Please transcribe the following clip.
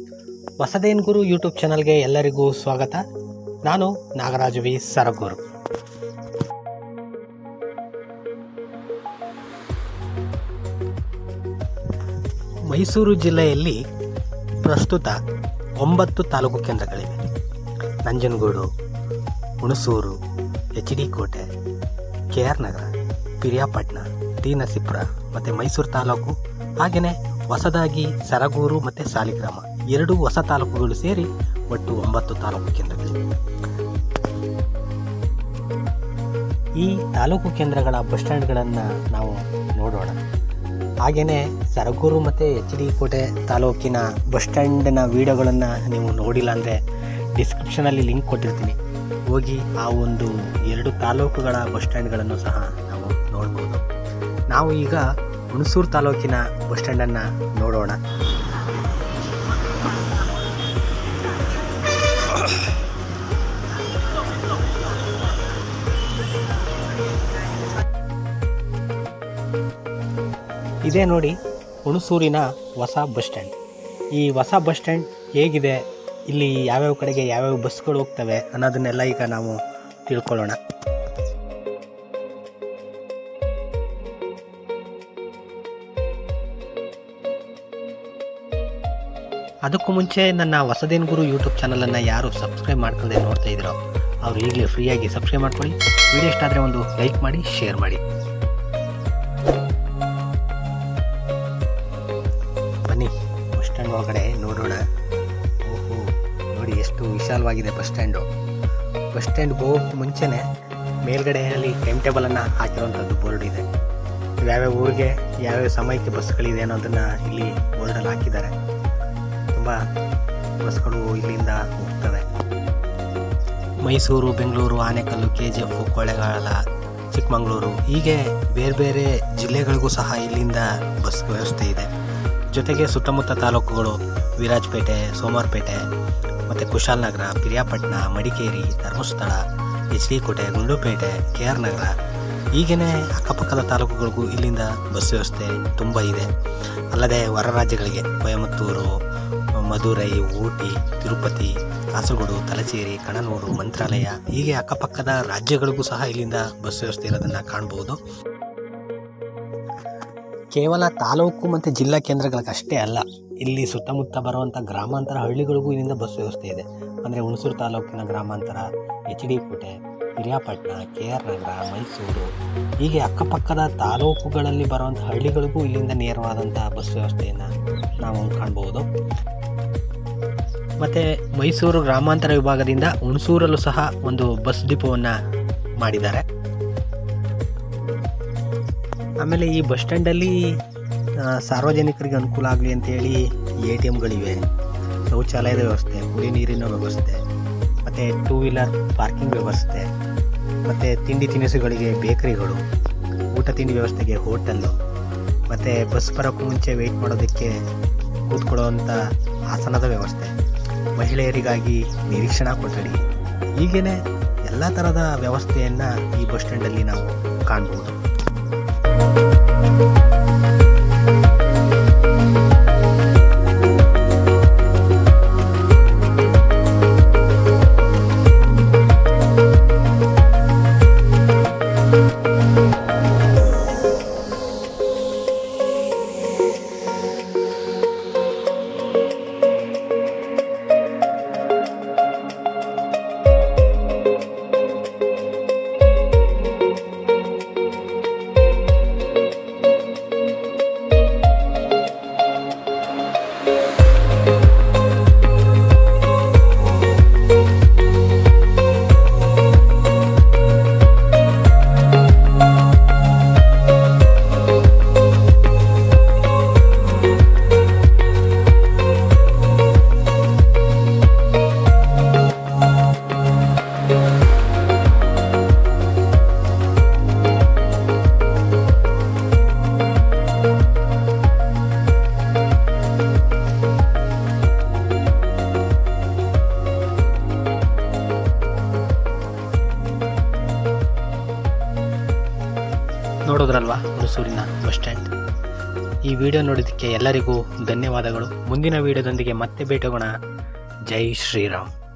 ಹೊಸದೇನ್ ಗುರು YouTube ಚಾನಲ್ಗೆ ಎಲ್ಲರಿಗೂ ಸ್ವಾಗತ ನಾನು ನಾಗರಾಜ್ ವಿ ಸರಗೂರು ಮೈಸೂರು ಜಿಲ್ಲೆಯಲ್ಲಿ ಪ್ರಸ್ತುತ ಒಂಬತ್ತು ತಾಲೂಕು ಕೇಂದ್ರಗಳಿವೆ Nanjangud Hunsur H D Kote K R Nagar Periyapatna T Narasipura ಮತ್ತು ಮೈಸೂರು ತಾಲೂಕು ಹಾಗೆಯೇ ಹೊಸದಾಗಿ ಸರಗೂರು ಮತ್ತು ಸಾಲಿಗ್ರಾಮ ಎರಡು ಹೊಸ ತಾಲೂಕುಗಳು ಸೇರಿ ಒಟ್ಟು ಒಂಬತ್ತು ತಾಲೂಕು ಕೇಂದ್ರಗಳಿವೆ ಈ ತಾಲೂಕು ಕೇಂದ್ರಗಳ ಬಸ್ ಸ್ಟ್ಯಾಂಡ್ಗಳನ್ನು ನಾವು ನೋಡೋಣ ಹಾಗೆಯೇ ಸರಗೂರು ಮತ್ತು ಎಚ್ ಡಿ ಕೋಟೆ ತಾಲೂಕಿನ ಬಸ್ ಸ್ಟ್ಯಾಂಡಿನ ವೀಡಿಯೋಗಳನ್ನು ನೀವು ನೋಡಿಲ್ಲ ಅಂದರೆ ಡಿಸ್ಕ್ರಿಪ್ಷನಲ್ಲಿ ಲಿಂಕ್ ಕೊಟ್ಟಿರ್ತೀನಿ ಹೋಗಿ ಆ ಒಂದು ಎರಡು ತಾಲೂಕುಗಳ ಬಸ್ ಸ್ಟ್ಯಾಂಡ್ಗಳನ್ನು ಸಹ ನಾವು ನೋಡ್ಬೋದು ನಾವು ಈಗ ಹುಣಸೂರು ತಾಲೂಕಿನ ಬಸ್ ಸ್ಟ್ಯಾಂಡನ್ನು ನೋಡೋಣ ಇದೇ ನೋಡಿ ಹುಣಸೂರಿನ ಹೊಸ ಬಸ್ ಸ್ಟ್ಯಾಂಡ್ ಈ ಹೊಸ ಬಸ್ ಸ್ಟ್ಯಾಂಡ್ ಹೇಗಿದೆ ಇಲ್ಲಿ ಯಾವ್ಯಾವ ಕಡೆಗೆ ಯಾವ್ಯಾವ ಬಸ್ಗಳು ಹೋಗ್ತವೆ ಅನ್ನೋದನ್ನೆಲ್ಲ ಈಗ ನಾವು ತಿಳ್ಕೊಳ್ಳೋಣ ಅದಕ್ಕೂ ಮುಂಚೆ ನನ್ನ ಹೊಸದೇನ್ ಗುರು ಯೂಟ್ಯೂಬ್ ಚಾನಲನ್ನು ಯಾರು ಸಬ್ಸ್ಕ್ರೈಬ್ ಮಾಡ್ಕೊಂಡೆ ನೋಡ್ತಾ ಇದ್ದೀರೋ ಅವ್ರು ಈಗಲೇ ಫ್ರೀಯಾಗಿ ಸಬ್ಸ್ಕ್ರೈಬ್ ಮಾಡ್ಕೊಳ್ಳಿ ವಿಡಿಯೋ ಇಷ್ಟ ಆದರೆ ಒಂದು ಲೈಕ್ ಮಾಡಿ ಶೇರ್ ಮಾಡಿ ಬನ್ನಿ ಬಸ್ ಸ್ಟ್ಯಾಂಡ್ ಒಳಗಡೆ ನೋಡೋಣ ಓಹೋ ನೋಡಿ ಎಷ್ಟು ವಿಶಾಲವಾಗಿದೆ ಬಸ್ ಸ್ಟ್ಯಾಂಡು ಬಸ್ ಸ್ಟ್ಯಾಂಡ್ಗೆ ಹೋಗೋಕ್ಕೆ ಮುಂಚೆನೇ ಮೇಲ್ಗಡೆ ಅಲ್ಲಿ ಟೈಮ್ ಟೇಬಲನ್ನು ಹಾಕಿರುವಂಥದ್ದು ಬೋರ್ಡ್ ಇದೆ ಯಾವ್ಯಾವ ಊರಿಗೆ ಯಾವ್ಯಾವ ಸಮಯಕ್ಕೆ ಬಸ್ಗಳಿದೆ ಅನ್ನೋದನ್ನು ಇಲ್ಲಿ ಬೋರ್ಡಲ್ಲಿ ಹಾಕಿದ್ದಾರೆ ತುಂಬ ಬಸ್ಗಳು ಇಲ್ಲಿಂದ ಹೋಗ್ತವೆ Mysuru Bengaluru Anekal K G F Kollegal Chikkamagaluru ಹೀಗೆ ಬೇರೆ ಬೇರೆ ಜಿಲ್ಲೆಗಳಿಗೂ ಸಹ ಇಲ್ಲಿಂದ ಬಸ್ ವ್ಯವಸ್ಥೆ ಇದೆ ಜೊತೆಗೆ ಸುತ್ತಮುತ್ತ ತಾಲೂಕುಗಳು ವಿರಾಜಪೇಟೆ ಸೋಮವಾರಪೇಟೆ ಮತ್ತು Kushalnagar Periyapatna Madikeri Dharmasthala H D Kote Gundlupet K R ನಗರ ಹೀಗೇ ಅಕ್ಕಪಕ್ಕದ ತಾಲೂಕುಗಳಿಗೂ ಇಲ್ಲಿಂದ ಬಸ್ ವ್ಯವಸ್ಥೆ ತುಂಬ ಇದೆ ಅಲ್ಲದೆ ಹೊರ ರಾಜ್ಯಗಳಿಗೆ ಕೊಯಮತ್ತೂರು ಮಧುರೈ ಊಟಿ ತಿರುಪತಿ ಕಾಸರಗೋಡು ತಲಚೇರಿ ಕಣನೂರು ಮಂತ್ರಾಲಯ ಹೀಗೆ ಅಕ್ಕಪಕ್ಕದ ರಾಜ್ಯಗಳಿಗೂ ಸಹ ಇಲ್ಲಿಂದ ಬಸ್ ವ್ಯವಸ್ಥೆ ಇರೋದನ್ನು ಕಾಣ್ಬೋದು ಕೇವಲ ತಾಲೂಕು ಮತ್ತು ಜಿಲ್ಲಾ ಕೇಂದ್ರಗಳಿಗಷ್ಟೇ ಅಲ್ಲ ಇಲ್ಲಿ ಸುತ್ತಮುತ್ತ ಬರುವಂಥ ಗ್ರಾಮಾಂತರ ಹಳ್ಳಿಗಳಿಗೂ ಇಲ್ಲಿಂದ ಬಸ್ ವ್ಯವಸ್ಥೆ ಇದೆ ಅಂದರೆ ಹುಣಸೂರು ತಾಲೂಕಿನ ಗ್ರಾಮಾಂತರ H D Kote Hiriyapatna K R Nagar Mysuru ಹೀಗೆ ಅಕ್ಕಪಕ್ಕದ ತಾಲೂಕುಗಳಲ್ಲಿ ಬರುವಂಥ ಹಳ್ಳಿಗಳಿಗೂ ಇಲ್ಲಿಂದ ನೇರವಾದಂಥ ಬಸ್ ವ್ಯವಸ್ಥೆಯನ್ನು ನಾವು ಕಾಣ್ಬೋದು ಮತ್ತು ಮೈಸೂರು ಗ್ರಾಮಾಂತರ ವಿಭಾಗದಿಂದ ಹುಣಸೂರಲ್ಲೂ ಸಹ ಒಂದು ಬಸ್ ಡಿಪೋವನ್ನು ಮಾಡಿದ್ದಾರೆ ಆಮೇಲೆ ಈ ಬಸ್ ಸ್ಟ್ಯಾಂಡಲ್ಲಿ ಆ, ಸಾರ್ವಜನಿಕರಿಗೆ ಅನುಕೂಲ ಆಗಲಿ ಅಂತೇಳಿ ಎ ಟಿ ಎಮ್ಗಳಿವೆ ಶೌಚಾಲಯದ ವ್ಯವಸ್ಥೆ ಕುಡಿ ನೀರಿನ ವ್ಯವಸ್ಥೆ ಮತ್ತು ಟೂ ವೀಲರ್ ಪಾರ್ಕಿಂಗ್ ವ್ಯವಸ್ಥೆ ಮತ್ತು ತಿಂಡಿ ತಿನಿಸುಗಳಿಗೆ ಬೇಕರಿಗಳು ಊಟ ತಿಂಡಿ ವ್ಯವಸ್ಥೆಗೆ ಹೋಟೆಲ್ಲು ಮತ್ತು ಬಸ್ ಬರೋಕ್ಕೂ ಮುಂಚೆ ವೆಯ್ಟ್ ಮಾಡೋದಕ್ಕೆ ಕೂತ್ಕೊಳ್ಳುವಂಥ ಆಸನದ ವ್ಯವಸ್ಥೆ ಮಹಿಳೆಯರಿಗಾಗಿ ನಿರೀಕ್ಷಣಾ ಕೊಠಡಿ ಹೀಗೇ ಎಲ್ಲ ಥರದ ವ್ಯವಸ್ಥೆಯನ್ನು ಈ ಬಸ್ ಸ್ಟ್ಯಾಂಡಲ್ಲಿ ನಾವು ಕಾಣ್ಬೋದು ನೋಡೋದ್ರಲ್ವಾ ಹುಣಸೂರಿನ ಬಸ್ ಸ್ಟ್ಯಾಂಡ್ ಈ ವಿಡಿಯೋ ನೋಡಿದ್ದಕ್ಕೆ ಎಲ್ಲರಿಗೂ ಧನ್ಯವಾದಗಳು ಮುಂದಿನ ವಿಡಿಯೋದೊಂದಿಗೆ ಮತ್ತೆ ಭೇಟಿಯಾಗೋಣ ಜೈ ಶ್ರೀರಾಮ್